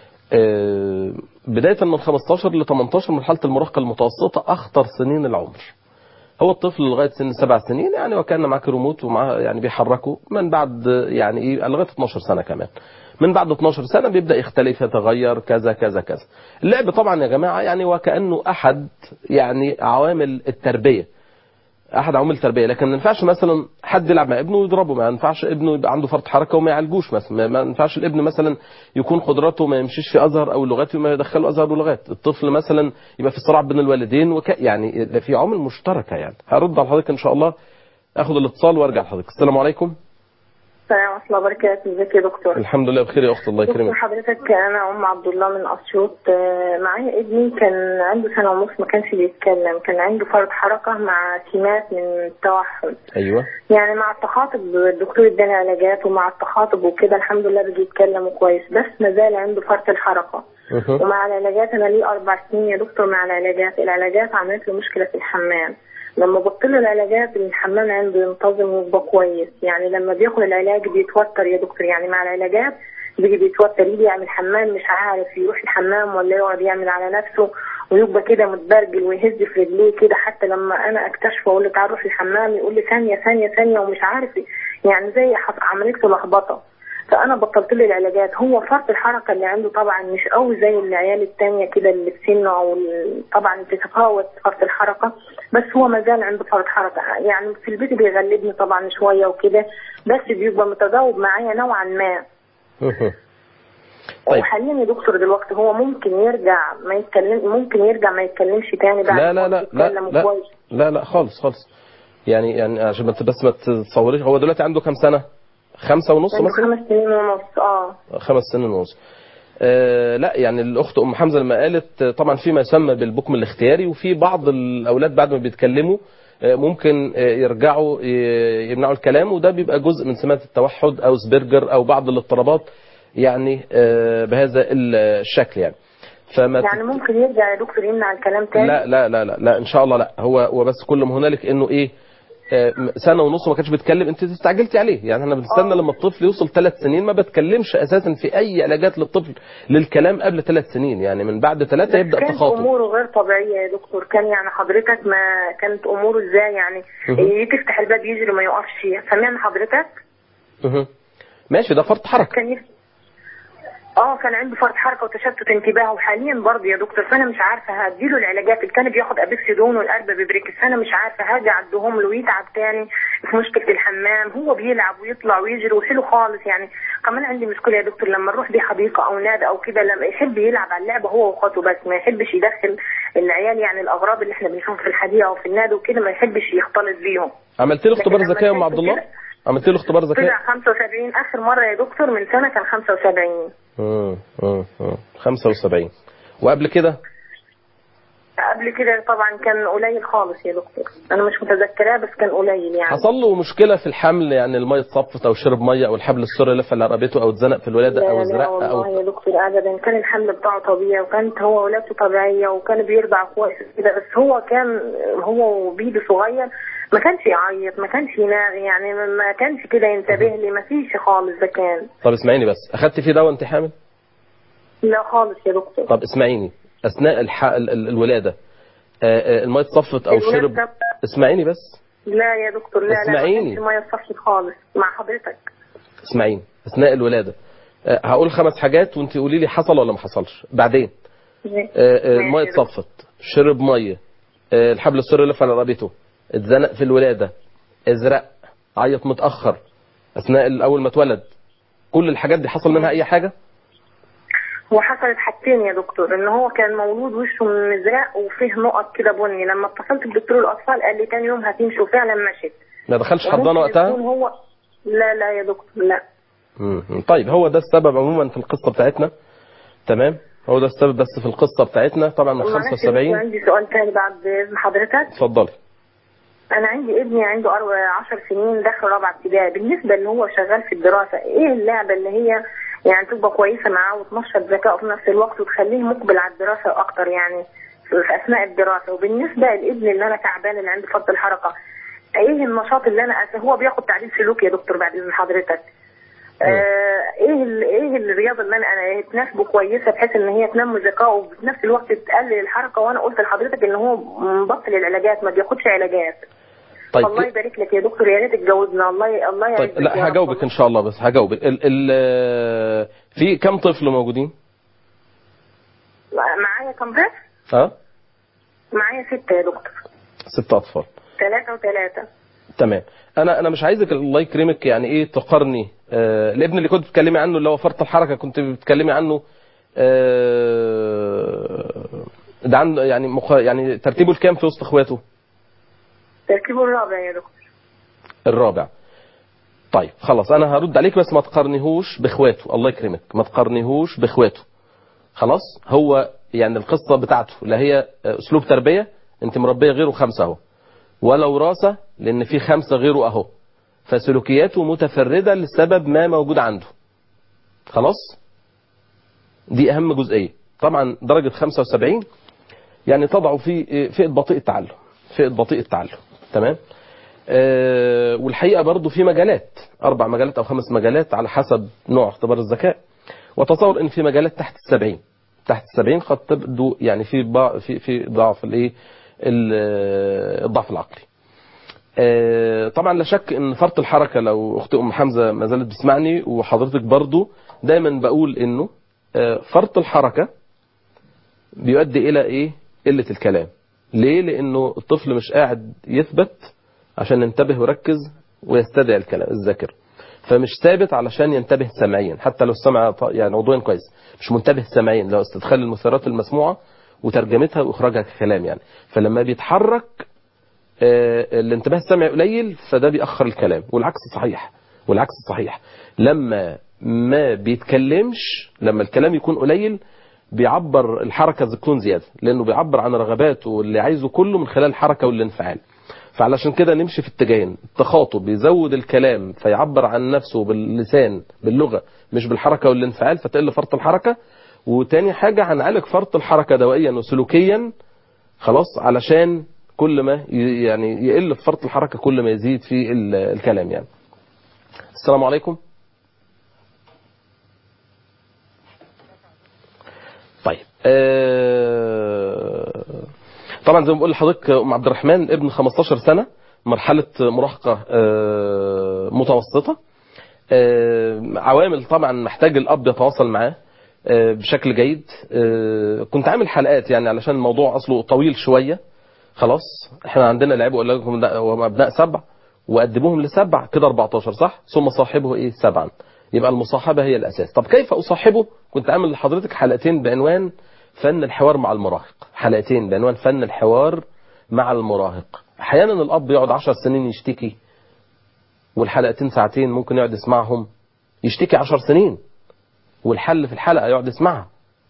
Speaker 1: آه بدايه من 15 ل 18 مرحله المراهقه المتوسطه اخطر سنين العمر هو الطفل لغايه سن سبع سنين يعني وكان معاه ريموت ومعاه يعني بيحركه من بعد يعني ايه لغايه 12 سنه كمان من بعد 12 سنه بيبدا يختلف يتغير كذا كذا كذا اللعب طبعا يا جماعه يعني وكانه احد يعني عوامل التربيه احد عوامل التربيه لكن ما ينفعش مثلا حد يلعب مع ابنه ويضربه ما ينفعش ابنه يبقى عنده فرط حركه وما يعالجوش مثلا ما ينفعش الابن مثلا يكون قدراته ما يمشيش في ازهر او اللغات وما يدخله ازهر ولغات الطفل مثلا يبقى في صراع بين الوالدين وك... يعني ده في عوامل مشتركه يعني هرد على حضرتك ان شاء الله اخد الاتصال وارجع لحضرتك السلام عليكم
Speaker 4: السلام ورحمة الله وبركاته ازيك يا دكتور
Speaker 1: الحمد لله بخير يا اخت الله
Speaker 4: دكتور
Speaker 1: يكرمك
Speaker 4: حضرتك انا ام عبد الله من اسيوط آه، معايا ابني كان عنده سنة ونص ما كانش بيتكلم كان عنده فرط حركة مع سمات من التوحد
Speaker 1: ايوه
Speaker 4: يعني مع التخاطب الدكتور اداني علاجات ومع التخاطب وكده الحمد لله بيجي يتكلم كويس بس ما زال عنده فرط الحركة
Speaker 1: مه.
Speaker 4: ومع العلاجات انا ليه اربع سنين يا دكتور مع العلاجات العلاجات عملت له مشكله في الحمام لما بطل العلاجات الحمام عنده ينتظم ويبقى كويس يعني لما بياخد العلاج بيتوتر يا دكتور يعني مع العلاجات بيجي بيتوتر يجي يعمل حمام مش عارف يروح الحمام ولا يقعد يعمل على نفسه ويبقى كده متبرجل ويهز في رجليه كده حتى لما انا اكتشفه واقول له تعال روح الحمام يقول لي ثانيه ثانيه ثانيه ومش عارف يعني زي حص- عملت له لخبطه فانا بطلت له العلاجات هو فرط الحركه اللي عنده طبعا مش قوي زي العيال التانية كده اللي في سنه او ال- طبعا بتتفاوت فرط الحركه بس هو ما زال عنده فرط حركه يعني في البيت بيغلبني طبعا شويه وكده بس بيبقى متجاوب معايا نوعا ما
Speaker 1: مهم. طيب
Speaker 4: وحاليا يا دكتور دلوقتي هو ممكن يرجع ما يتكلم ممكن يرجع ما يتكلمش تاني بعد
Speaker 1: لا لا
Speaker 4: ما
Speaker 1: لا لا
Speaker 4: يتكلم
Speaker 1: لا
Speaker 4: كويس.
Speaker 1: لا لا خالص خالص يعني يعني عشان ما ت- بس ما تتصوريش هو دلوقتي عنده كام سنة؟ خمسة ونص
Speaker 4: عنده
Speaker 1: مثلا؟
Speaker 4: خمس سنين ونص اه
Speaker 1: خمس سنين ونص آه لا يعني الاخت ام حمزه لما قالت آه، طبعا في ما يسمى بالبكم الاختياري وفي بعض الاولاد بعد ما بيتكلموا آه، ممكن آه، يرجعوا ي- يمنعوا الكلام وده بيبقى جزء من سمات التوحد او سبرجر او بعض الاضطرابات يعني آه، بهذا الشكل يعني فما تت-
Speaker 4: يعني ممكن يرجع يا دكتور يمنع الكلام تاني
Speaker 1: لا لا لا لا لا ان شاء الله لا هو هو بس كل ما هنالك انه ايه آه، سنه ونص ما كانش بيتكلم انت استعجلتي عليه يعني احنا بنستنى
Speaker 4: آه.
Speaker 1: لما الطفل يوصل ثلاث سنين ما بتكلمش اساسا في اي علاجات للطفل للكلام قبل ثلاث سنين يعني من بعد ثلاثه يبدا
Speaker 4: كانت
Speaker 1: تخاطب
Speaker 4: اموره غير طبيعيه يا دكتور كان يعني حضرتك ما كانت اموره ازاي يعني
Speaker 1: مهم.
Speaker 4: إيه تفتح الباب يجري ما يقفش سامعني حضرتك
Speaker 1: مهم. ماشي ده فرط حركه
Speaker 4: كان يف... اه كان عنده فرط حركه وتشتت انتباه وحاليا برضه يا دكتور فانا مش عارفه هديله العلاجات اللي كان بياخد ابيكسيدون والقلب بيبريكس فانا مش عارفه هاجي ادهم له ويتعب تاني في مشكله الحمام هو بيلعب ويطلع ويجري وحلو خالص يعني كمان عندي مشكله يا دكتور لما نروح بيه حديقه او نادي او كده لما يحب يلعب على اللعبه هو واخواته بس ما يحبش يدخل العيال يعني الاغراب اللي احنا بنشوفها في الحديقه او في النادي وكده ما يحبش يختلط بيهم
Speaker 1: عملت له اختبار
Speaker 4: لكن لما
Speaker 1: ذكاء يا ام
Speaker 4: شايفه
Speaker 1: عبد الله
Speaker 4: كده-
Speaker 1: عملت له اختبار ذكاء
Speaker 4: طلع 75 اخر مره يا دكتور من سنه كان 75
Speaker 1: امم امم أمم. 75 وقبل كده
Speaker 4: قبل كده طبعا كان قليل خالص يا دكتور انا مش متذكراه بس كان قليل يعني
Speaker 1: حصل له مشكله في الحمل يعني الميه اتصفت او شرب ميه او الحبل السري لف على رقبته او اتزنق في الولاده او
Speaker 4: لا لا
Speaker 1: ازرق
Speaker 4: والله
Speaker 1: او
Speaker 4: يا دكتور ابدا كان الحمل بتاعه طبيعي وكانت هو ولادته طبيعيه وكان بيرضع كويس كده بس هو كان هو وبيبي صغير ما كانش يعيط ما كانش يناغي يعني ما- ما كانش كده ينتبه لي ما فيش خالص ده كان
Speaker 1: طب اسمعيني بس اخدت فيه دواء انت حامل
Speaker 4: لا خالص يا دكتور
Speaker 1: طب اسمعيني اثناء الح... ال- ال- الولاده آه، آه، الميه اتصفت او
Speaker 4: الولادة-
Speaker 1: شرب اسمعيني بس
Speaker 4: لا يا دكتور لا لا
Speaker 1: اسمعيني.
Speaker 4: ما كانش ميه صفت خالص مع حضرتك
Speaker 1: اسمعيني اثناء الولاده آه، هقول خمس حاجات وانت قولي لي حصل ولا ما حصلش بعدين آه، آه، الميه
Speaker 4: ماشي يا دكتور.
Speaker 1: اتصفت شرب ميه آه، الحبل السري لف على رقبته اتزنق في الولاده ازرق عيط متاخر اثناء اول ما اتولد كل الحاجات دي حصل منها اي حاجه
Speaker 4: هو حصلت حاجتين يا دكتور ان هو كان مولود وشه مزرق وفيه نقط كده بني لما اتصلت بدكتور الاطفال قال لي تاني يوم هتمشي وفعلا مشت
Speaker 1: ما دخلش حضانه
Speaker 4: وممكن
Speaker 1: وقتها
Speaker 4: يكون هو لا لا يا دكتور لا
Speaker 1: مم. طيب هو ده السبب عموما في القصه بتاعتنا تمام هو ده السبب بس في القصه بتاعتنا طبعا من
Speaker 4: معلش يا دكتور،
Speaker 1: 75
Speaker 4: عندي سؤال تاني بعد اذن حضرتك
Speaker 1: اتفضلي
Speaker 4: انا عندي ابني عنده 10 سنين داخل رابعه ابتدائي بالنسبه اللي هو شغال في الدراسه ايه اللعبه اللي هي يعني تبقى كويسه معاه وتنشط ذكائه في نفس الوقت وتخليه مقبل على الدراسه اكتر يعني في في اثناء الدراسه وبالنسبه لابني اللي انا تعبان اللي عنده فرط الحركه ايه النشاط اللي انا أس... هو بياخد تعديل سلوكي يا دكتور بعد اذن حضرتك آه ايه ال... ايه الرياضه اللي انا انا تناسبه كويسه بحيث ان هي تنمي ذكائه وفي نفس الوقت تقلل الحركه وانا قلت لحضرتك ان هو مبطل العلاجات ما بياخدش علاجات
Speaker 1: طيب
Speaker 4: الله يبارك لك يا دكتور يا ريت تجاوبنا الله الله يعزك
Speaker 1: طيب لا
Speaker 4: يا رب.
Speaker 1: هجاوبك ان شاء الله بس هجاوبك ال ال في كم طفل موجودين؟
Speaker 4: معايا كم طفل؟
Speaker 1: ها؟
Speaker 4: معايا ستة يا دكتور
Speaker 1: ست اطفال
Speaker 4: ثلاثة وثلاثة
Speaker 1: تمام انا انا مش عايزك الله يكرمك يعني ايه تقارني آه الابن اللي كنت بتتكلمي عنه اللي هو فرط الحركه كنت بتتكلمي عنه آه ده عنده يعني مخ... يعني ترتيبه الكام في وسط اخواته؟
Speaker 4: تركيبه الرابع يا دكتور
Speaker 1: الرابع طيب خلاص انا هرد عليك بس ما تقارنيهوش باخواته الله يكرمك ما تقارنيهوش باخواته خلاص هو يعني القصه بتاعته لا هي اسلوب تربيه انت مربيه غيره خمسه اهو ولا وراثه لان في خمسه غيره اهو فسلوكياته متفرده لسبب ما موجود عنده خلاص دي اهم جزئيه طبعا درجه 75 يعني تضع في فئه بطيء التعلم فئه بطيء التعلم تمام آه، والحقيقه برضو في مجالات اربع مجالات او خمس مجالات على حسب نوع اختبار الذكاء وتصور ان في مجالات تحت السبعين تحت السبعين قد تبدو يعني في بع- في في ضعف الايه ال- الضعف العقلي آه، طبعا لا شك ان فرط الحركه لو اختي ام حمزه ما زالت بتسمعني وحضرتك برضو دايما بقول انه آه، فرط الحركه بيؤدي الى ايه قله الكلام ليه لانه الطفل مش قاعد يثبت عشان ينتبه ويركز ويستدعي الكلام الذاكره فمش ثابت علشان ينتبه سمعيا حتى لو السمع ط- يعني عضويا كويس مش منتبه سمعيا لو استدخال المثيرات المسموعه وترجمتها واخراجها ككلام يعني فلما بيتحرك آه، الانتباه السمعي قليل فده بيأخر الكلام والعكس صحيح والعكس صحيح لما ما بيتكلمش لما الكلام يكون قليل بيعبر الحركة بتكون زيادة لأنه بيعبر عن رغباته واللي عايزه كله من خلال الحركة والانفعال فعلشان كده نمشي في اتجاهين التخاطب بيزود الكلام فيعبر عن نفسه باللسان باللغة مش بالحركة والانفعال فتقل فرط الحركة وتاني حاجة هنعالج فرط الحركة دوائيا وسلوكيا خلاص علشان كل ما ي- يعني يقل في فرط الحركة كل ما يزيد في ال- الكلام يعني السلام عليكم طيب آه، طبعا زي ما بقول لحضرتك ام عبد الرحمن ابن 15 سنة مرحلة مراهقة آه، متوسطة آه، عوامل طبعا محتاج الاب يتواصل معاه آه، بشكل جيد آه، كنت عامل حلقات يعني علشان الموضوع اصله طويل شويه خلاص احنا عندنا لعيبه اقول لكم ده- هم ابناء سبع وقدموهم لسبع كده 14 صح ثم صاحبه ايه سبعا يبقى المصاحبه هي الاساس طب كيف اصاحبه كنت عامل لحضرتك حلقتين بعنوان فن الحوار مع المراهق حلقتين بعنوان فن الحوار مع المراهق احيانا الاب يقعد 10 سنين يشتكي والحلقتين ساعتين ممكن يقعد يسمعهم يشتكي 10 سنين والحل في الحلقه يقعد يسمعها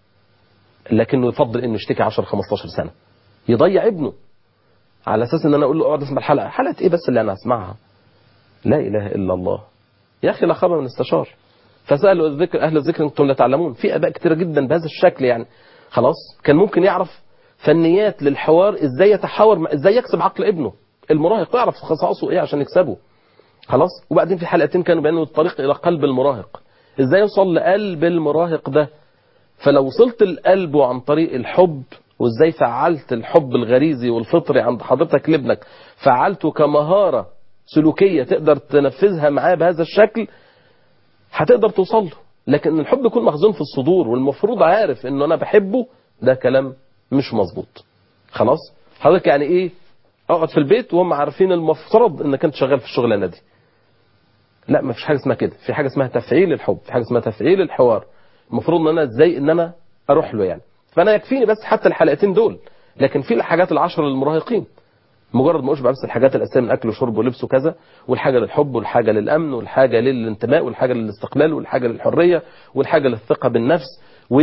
Speaker 1: لكنه يفضل انه يشتكي 10 15 سنه يضيع ابنه على اساس ان انا اقول له اقعد اسمع الحلقه حلقه ايه بس اللي انا اسمعها لا اله الا الله يا اخي لا خبر من استشار فسالوا الذكر اهل الذكر انتم لا تعلمون في اباء كتير جدا بهذا الشكل يعني خلاص كان ممكن يعرف فنيات للحوار ازاي يتحاور مع ازاي يكسب عقل ابنه المراهق يعرف خصائصه ايه عشان يكسبه خلاص وبعدين في حلقتين كانوا بيانوا الطريق الى قلب المراهق ازاي يوصل لقلب المراهق ده فلو وصلت لقلبه عن طريق الحب وازاي فعلت الحب الغريزي والفطري عند حضرتك لابنك فعلته كمهارة سلوكية تقدر تنفذها معاه بهذا الشكل هتقدر توصل له لكن الحب يكون مخزون في الصدور والمفروض عارف انه انا بحبه ده كلام مش مظبوط خلاص حضرتك يعني ايه اقعد في البيت وهم عارفين المفترض انك انت شغال في الشغلانه دي لا ما فيش حاجه اسمها كده في حاجه اسمها تفعيل الحب في حاجه اسمها تفعيل الحوار المفروض ان انا ازاي ان انا اروح له يعني فانا يكفيني بس حتى الحلقتين دول لكن في الحاجات العشر للمراهقين مجرد ما اشبع بس الحاجات الاساسيه من اكل وشرب ولبس وكذا والحاجه للحب والحاجه للامن والحاجه للانتماء والحاجه للاستقلال والحاجه للحريه والحاجه للثقه بالنفس و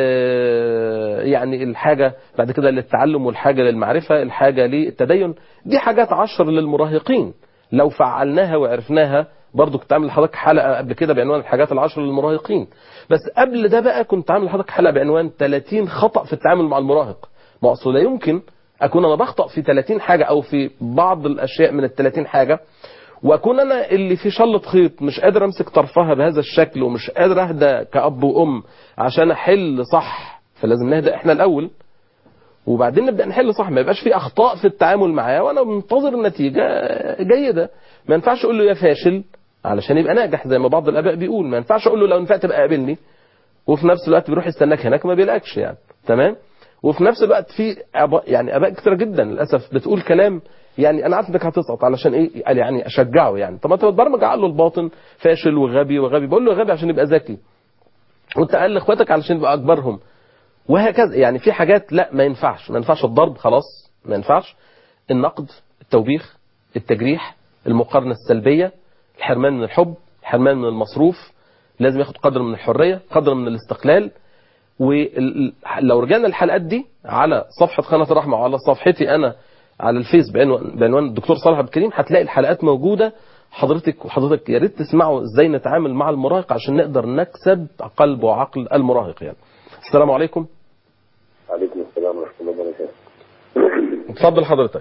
Speaker 1: آه، يعني الحاجه بعد كده للتعلم والحاجه للمعرفه الحاجه للتدين دي حاجات عشر للمراهقين لو فعلناها وعرفناها برضو كنت عامل لحضرتك حلقه قبل كده بعنوان الحاجات العشر للمراهقين بس قبل ده بقى كنت عامل لحضرتك حلقه بعنوان 30 خطا في التعامل مع المراهق ما اصل لا يمكن اكون انا بخطا في 30 حاجه او في بعض الاشياء من ال 30 حاجه واكون انا اللي في شلة خيط مش قادر امسك طرفها بهذا الشكل ومش قادر اهدى كاب وام عشان احل صح فلازم نهدى احنا الاول وبعدين نبدا نحل صح ما يبقاش في اخطاء في التعامل معاه وانا منتظر نتيجه جيده ما ينفعش اقول له يا فاشل علشان يبقى ناجح زي ما بعض الاباء بيقول ما ينفعش اقول له لو نفعت بقى قابلني وفي نفس الوقت بيروح يستناك هناك ما بيلاقيكش يعني تمام وفي نفس الوقت في أباء يعني اباء كتير جدا للاسف بتقول كلام يعني انا عارف انك هتسقط علشان ايه قال يعني اشجعه يعني طب ما انت بتبرمج عقله الباطن فاشل وغبي وغبي بقول له غبي عشان يبقى ذكي وانت قال لاخواتك علشان يبقى اكبرهم وهكذا يعني في حاجات لا ما ينفعش ما ينفعش الضرب خلاص ما ينفعش النقد التوبيخ التجريح المقارنه السلبيه الحرمان من الحب الحرمان من المصروف لازم ياخد قدر من الحريه قدر من الاستقلال ولو رجعنا الحلقات دي على صفحه قناه الرحمه وعلى صفحتي انا على الفيس بعنوان بعنوان الدكتور صالح عبد الكريم هتلاقي الحلقات موجوده حضرتك وحضرتك يا ريت تسمعوا ازاي نتعامل مع المراهق عشان نقدر نكسب قلب وعقل المراهق يعني. السلام عليكم.
Speaker 5: عليكم السلام ورحمة الله وبركاته.
Speaker 1: اتفضل حضرتك.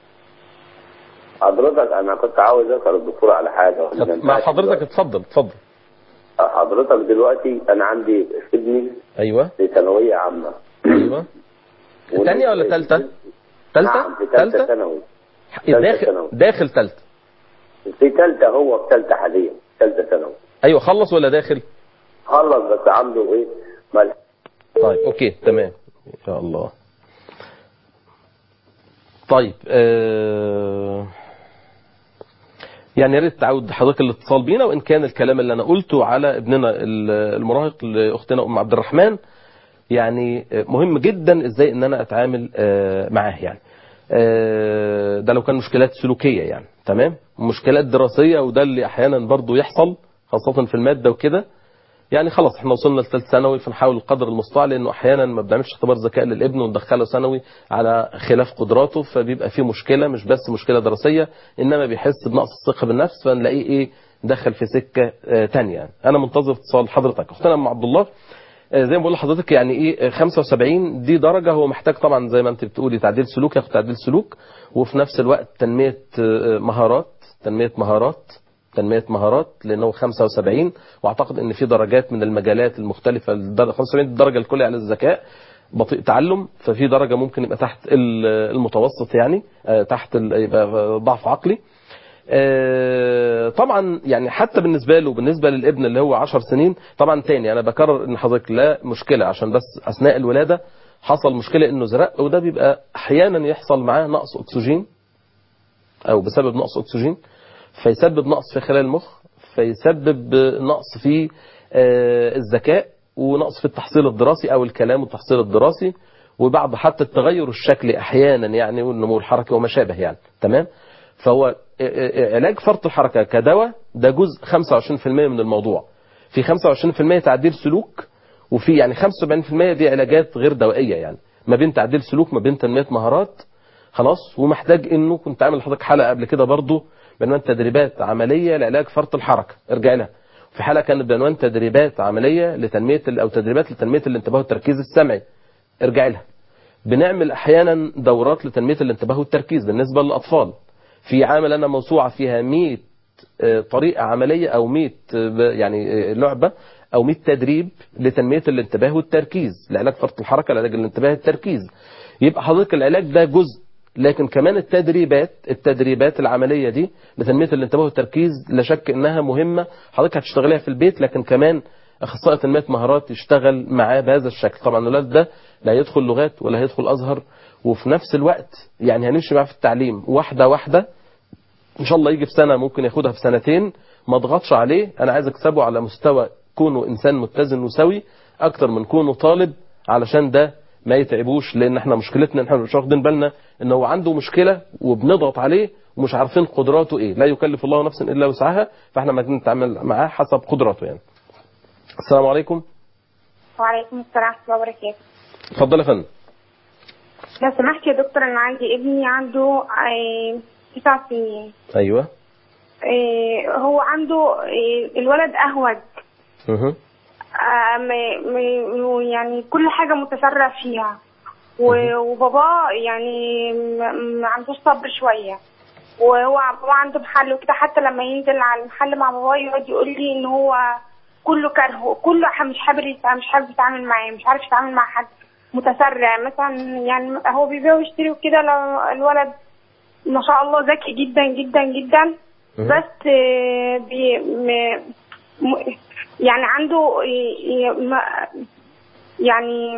Speaker 5: حضرتك أنا كنت عاوز أسأل الدكتور على حاجة
Speaker 1: مع حضرتك اتفضل اتفضل.
Speaker 5: حضرتك دلوقتي أنا عندي ابني
Speaker 1: ايوه
Speaker 5: في ثانوية عامة
Speaker 1: ايوه ثانية ولا ثالثة؟
Speaker 5: نعم في
Speaker 1: ثالثة؟
Speaker 5: ثالثة ثانوي ثالثة
Speaker 1: داخل
Speaker 5: ثانوي.
Speaker 1: داخل ثالثه
Speaker 5: في ثالثه هو في ثالثه حاليا ثالثه ثانوي
Speaker 1: ايوه خلص ولا داخل
Speaker 5: خلص بس عنده ايه ملح
Speaker 1: طيب اوكي تمام ان شاء الله طيب آه يعني يا ريت تعود حضرتك الاتصال بينا وان كان الكلام اللي انا قلته على ابننا ال- المراهق لاختنا ام عبد الرحمن يعني مهم جدا ازاي ان انا اتعامل آه، معاه يعني آه، ده لو كان مشكلات سلوكيه يعني تمام مشكلات دراسيه وده اللي احيانا برضو يحصل خاصه في الماده وكده يعني خلاص احنا وصلنا لثالث ثانوي فنحاول القدر المستطاع لانه احيانا ما بنعملش اختبار ذكاء للابن وندخله ثانوي على خلاف قدراته فبيبقى فيه مشكله مش بس مشكله دراسيه انما بيحس بنقص الثقه بالنفس فنلاقيه ايه دخل في سكه آه، تانية يعني. انا منتظر اتصال حضرتك اختنا ام عبد الله آه، زي ما بقول لحضرتك يعني ايه آه، 75 دي درجه هو محتاج طبعا زي ما انت بتقولي تعديل سلوك ياخد تعديل سلوك وفي نفس الوقت تنميه آه، مهارات تنميه مهارات تنميه مهارات لانه 75 واعتقد ان في درجات من المجالات المختلفه الدر- 75 الدرجه الكليه على الذكاء بطيء تعلم ففي درجه ممكن يبقى تحت ال- المتوسط يعني آه، تحت ال- يبقى ضعف عقلي آه، طبعا يعني حتى بالنسبه له بالنسبه للابن اللي هو 10 سنين طبعا تاني انا بكرر ان حضرتك لا مشكله عشان بس اثناء الولاده حصل مشكله انه زرق وده بيبقى احيانا يحصل معاه نقص اكسجين او بسبب نقص اكسجين فيسبب نقص في خلايا المخ فيسبب نقص في آه، الذكاء ونقص في التحصيل الدراسي او الكلام والتحصيل الدراسي وبعض حتى التغير الشكلي احيانا يعني والنمو الحركي وما شابه يعني تمام فهو آه، آه، علاج فرط الحركه كدواء ده جزء 25% من الموضوع في 25% تعديل سلوك وفي يعني 75% دي علاجات غير دوائيه يعني ما بين تعديل سلوك ما بين تنميه مهارات خلاص ومحتاج انه كنت عامل لحضرتك حلقه قبل كده برضو بعنوان تدريبات عمليه لعلاج فرط الحركه ارجع لها في حلقه كانت بعنوان تدريبات عمليه لتنميه ال- او تدريبات لتنميه الانتباه والتركيز السمعي ارجع لها بنعمل احيانا دورات لتنميه الانتباه والتركيز بالنسبه للاطفال في عامل انا موسوعه فيها 100 آه، طريقه عمليه او 100 آه، ب- يعني آه، لعبه او 100 تدريب لتنميه الانتباه والتركيز لعلاج فرط الحركه لعلاج الانتباه والتركيز يبقى حضرتك العلاج ده جزء لكن كمان التدريبات التدريبات العمليه دي لتنميه الانتباه والتركيز لا شك انها مهمه حضرتك هتشتغليها في البيت لكن كمان اخصائي تنميه مهارات يشتغل معاه بهذا الشكل طبعا الولاد ده لا هيدخل لغات ولا هيدخل ازهر وفي نفس الوقت يعني هنمشي معاه في التعليم واحده واحده ان شاء الله يجي في سنه ممكن ياخدها في سنتين ما اضغطش عليه انا عايز اكسبه على مستوى كونه انسان متزن وسوي اكتر من كونه طالب علشان ده ما يتعبوش لان احنا مشكلتنا ان احنا مش واخدين بالنا ان هو عنده مشكله وبنضغط عليه ومش عارفين قدراته ايه لا يكلف الله نفسا الا وسعها فاحنا محتاجين نتعامل معاه حسب قدراته يعني السلام عليكم
Speaker 6: وعليكم السلام ورحمة الله وبركاته
Speaker 1: اتفضل يا فندم
Speaker 6: لو سمحت يا دكتور أنا عندي ابني عنده آه، تسع سنين
Speaker 1: ايوه
Speaker 6: آه، هو عنده آه، الولد أهوج
Speaker 1: اها
Speaker 6: آه، م- م- يعني كل حاجة متسرع فيها و- وباباه يعني م- ما عندوش صبر شوية وهو بابا عنده محل وكده حتى لما ينزل على المحل مع باباه يقعد يقول لي ان هو كله كرهه كله ح- مش حابب يتع- مش حابب يتعامل معاه مش عارف يتعامل مع حد متسرع مثلا يعني هو بيبيع ويشتري وكده لو الولد ما شاء الله ذكي جدا جدا جدا
Speaker 1: مهم.
Speaker 6: بس آه، بي م م يعني عنده ي- ي- ما- يعني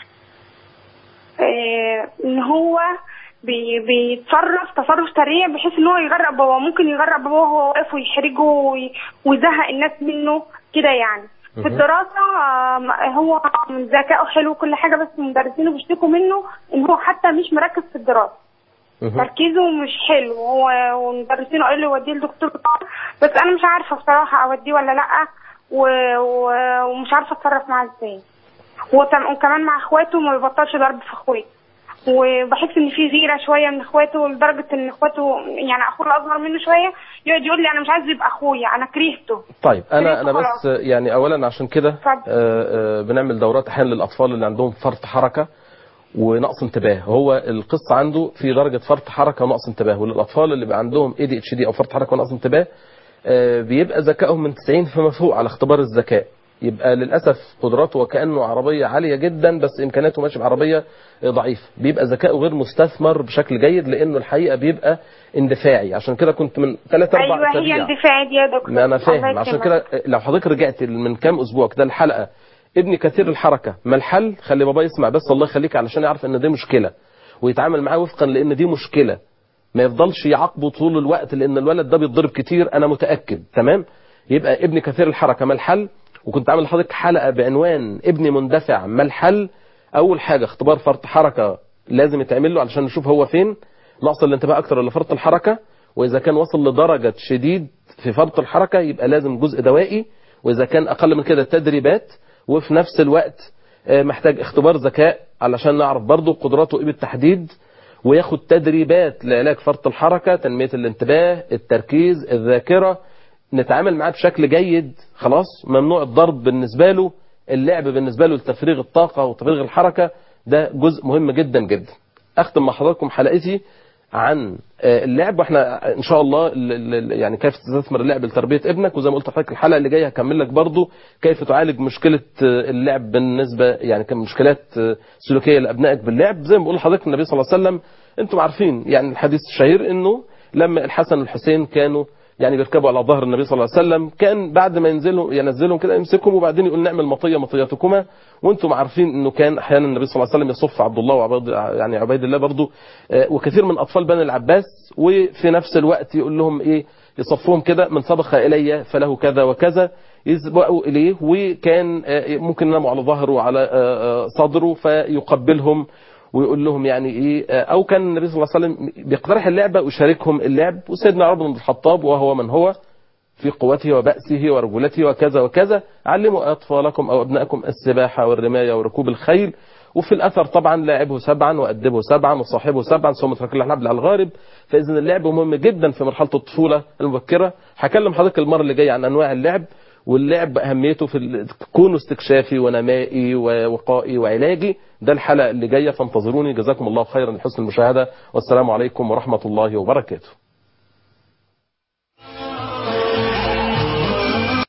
Speaker 6: آه، ان هو بي بيتصرف تصرف سريع بحيث ان هو يغرق بابا ممكن يغرق بابا وهو واقف ويحرجه وي- ويزهق الناس منه كده يعني في
Speaker 1: مهم.
Speaker 6: الدراسة آه، هو ذكائه حلو وكل حاجة بس مدرسينه بيشتكوا منه ان هو حتى مش مركز في الدراسة
Speaker 1: مهم.
Speaker 6: تركيزه مش حلو هو ومدرسينه قالوا له وديه لدكتور بس انا مش عارفه بصراحه اوديه ولا لا و- و- ومش عارفه اتصرف معاه ازاي وتم- وكمان مع اخواته ما بيبطلش ضرب في اخواته وبحس ان في غيره شويه من اخواته لدرجه ان اخواته يعني اخوه الاصغر منه شويه يقعد يقول لي انا مش عايز يبقى اخويا انا كرهته
Speaker 1: طيب انا
Speaker 6: كرهته
Speaker 1: انا بس
Speaker 6: خلاص.
Speaker 1: يعني اولا عشان كده
Speaker 6: اتفضل.
Speaker 1: آه، آه، بنعمل دورات احيانا للاطفال اللي عندهم فرط حركه ونقص انتباه هو القصه عنده في درجه فرط حركه ونقص انتباه وللاطفال اللي بيبقى عندهم اي دي اتش دي او فرط حركه ونقص انتباه آه، بيبقى ذكائهم من 90 فما فوق على اختبار الذكاء يبقى للاسف قدراته وكانه عربيه عاليه جدا بس امكانياته ماشي بعربيه ضعيفه بيبقى ذكائه غير مستثمر بشكل جيد لانه الحقيقه بيبقى اندفاعي عشان كده كنت من ثلاث اربع
Speaker 6: ايوه هي
Speaker 1: اسابيع
Speaker 6: اندفاعي دي يا دكتور
Speaker 1: ما انا
Speaker 6: الله
Speaker 1: فاهم عشان
Speaker 6: يكرمك.
Speaker 1: كده لو حضرتك رجعت من كام اسبوع كده الحلقه ابني كثير الحركه ما الحل خلي بابا يسمع بس الله يخليك علشان يعرف ان دي مشكله ويتعامل معاه وفقا لان دي مشكله ما يفضلش يعاقبه طول الوقت لان الولد ده بيتضرب كتير انا متاكد تمام يبقى ابني كثير الحركه ما الحل وكنت عامل لحضرتك حلقه بعنوان ابني مندفع ما الحل اول حاجه اختبار فرط حركه لازم يتعمل له علشان نشوف هو فين نقص الانتباه اكتر ولا فرط الحركه واذا كان وصل لدرجه شديد في فرط الحركه يبقى لازم جزء دوائي واذا كان اقل من كده تدريبات وفي نفس الوقت آه، محتاج اختبار ذكاء علشان نعرف برضه قدراته ايه بالتحديد وياخد تدريبات لعلاج فرط الحركه تنميه الانتباه التركيز الذاكره نتعامل معاه بشكل جيد خلاص ممنوع الضرب بالنسبه له اللعب بالنسبه له لتفريغ الطاقه وتفريغ الحركه ده جزء مهم جدا جدا اختم مع حضراتكم حلقتي عن آه، اللعب واحنا ان شاء الله ال- ال- يعني كيف تستثمر اللعب لتربيه ابنك وزي ما قلت لحضرتك الحلقه اللي جايه هكمل لك برضو كيف تعالج مشكله آه، اللعب بالنسبه يعني كمشكلات آه، سلوكيه لابنائك باللعب زي ما بقول لحضرتك النبي صلى الله عليه وسلم انتم عارفين يعني الحديث الشهير انه لما الحسن والحسين كانوا يعني بيركبوا على ظهر النبي صلى الله عليه وسلم كان بعد ما ينزلوا ينزلهم كده يمسكهم وبعدين يقول نعمل مطيه مطيتكما وانتم عارفين انه كان احيانا النبي صلى الله عليه وسلم يصف عبد الله وعبيد يعني عبيد الله برضه آه، وكثير من اطفال بني العباس وفي نفس الوقت يقول لهم ايه يصفهم كده من سبق الي فله كذا وكذا يسبقوا اليه وكان آه، ممكن يناموا على ظهره وعلى آه، آه، صدره فيقبلهم ويقول لهم يعني ايه آه، او كان النبي صلى الله عليه وسلم بيقترح اللعبه ويشاركهم اللعب وسيدنا عمر بن الخطاب وهو من هو في قوته وبأسه ورجولته وكذا وكذا علموا أطفالكم أو أبنائكم السباحة والرماية وركوب الخيل وفي الأثر طبعا لاعبه سبعا وأدبه سبعا وصاحبه سبعا ثم اترك له الحبل على الغارب فإذا اللعب مهم جدا في مرحلة الطفولة المبكرة هكلم حضرتك المرة اللي جاية عن أنواع اللعب واللعب أهميته في ال- كونه استكشافي ونمائي ووقائي وعلاجي ده الحلقة اللي جاية فانتظروني جزاكم الله خيرا لحسن المشاهدة والسلام عليكم ورحمة الله وبركاته